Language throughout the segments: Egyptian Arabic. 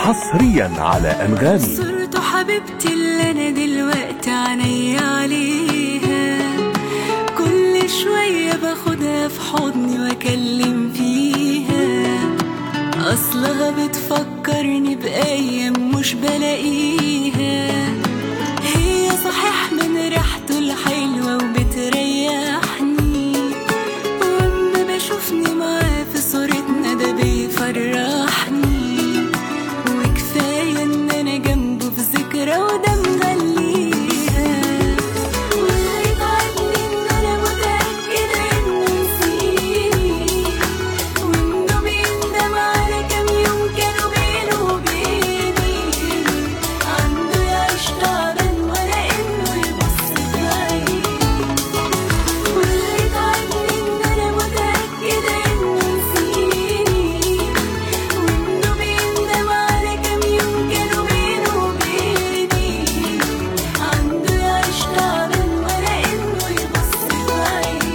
حصريا على أنغامي صورته حبيبتي اللي انا دلوقتي عينيا عليها كل شوية باخدها في حضني واكلم فيها اصلها بتفكرني بايام مش بلاقيها هي صحيح من ريحته الحلوة وبتريحني واما بشوفني معاه في صورتنا ده بيفرحني وكفاية ان انا جنبه في ذكرى وده مغليها واللي يتعبني ان انا متأكدة انه نسيني وانه بيندم على كام يوم كانوا بينه وبيني عنده يعيش تعبان ولا انه يبص في عيني واللي يتعبني ان انا متأكدة انه نسيني وانه بيندم على كام يوم كانوا بينه وبيني عنده يعيش تعبان ولا انه يبص في عيني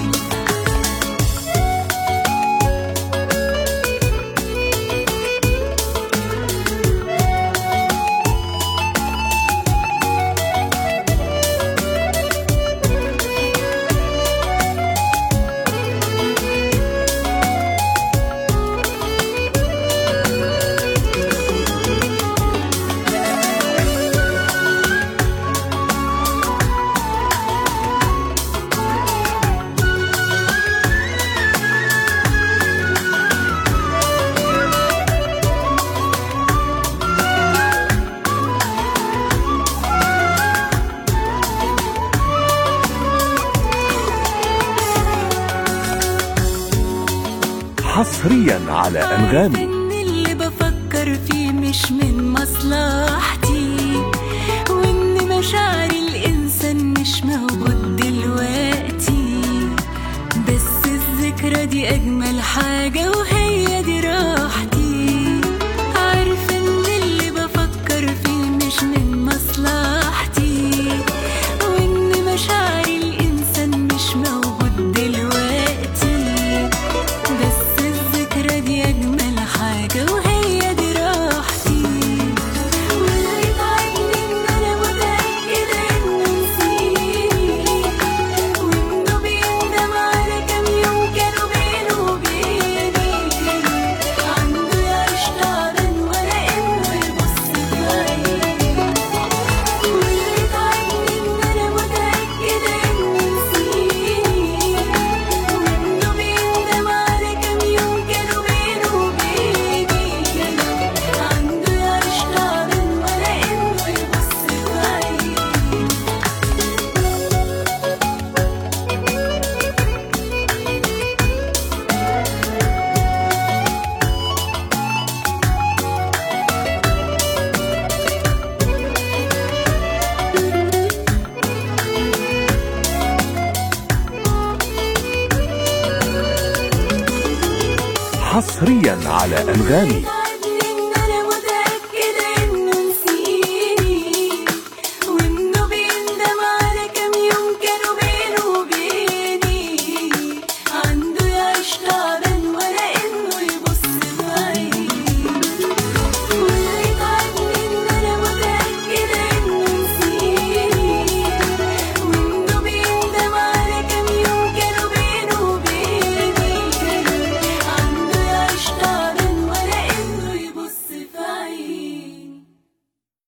حصريا على أنغامي ان اللي بفكر فيه مش من مصلحتي وان مشاعر الانسان مش موجود دلوقتي بس الذكرى دي اجمل حاجة وهي دي راحتي عارفة ان اللي بفكر فيه مش من مصلحتي وان مشاعر الانسان مش موجود دلوقتي بس الذكرى دي أجمل حاجة وهي دي راحتي واللي يتعبني إن أنا متأكدة إنه نسيني وإنه بيندم على كام يوم كانوا بينه وبيني عنده يعيش تعبان ولا إنه يبص في عيني واللي يتعبني إن أنا متأكدة إنه نسيني وإنه بيندم على كام يوم كانوا بينه وبيني عنده يعيش تعبان ولا إنه يبص في عيني حصريا على أنغامي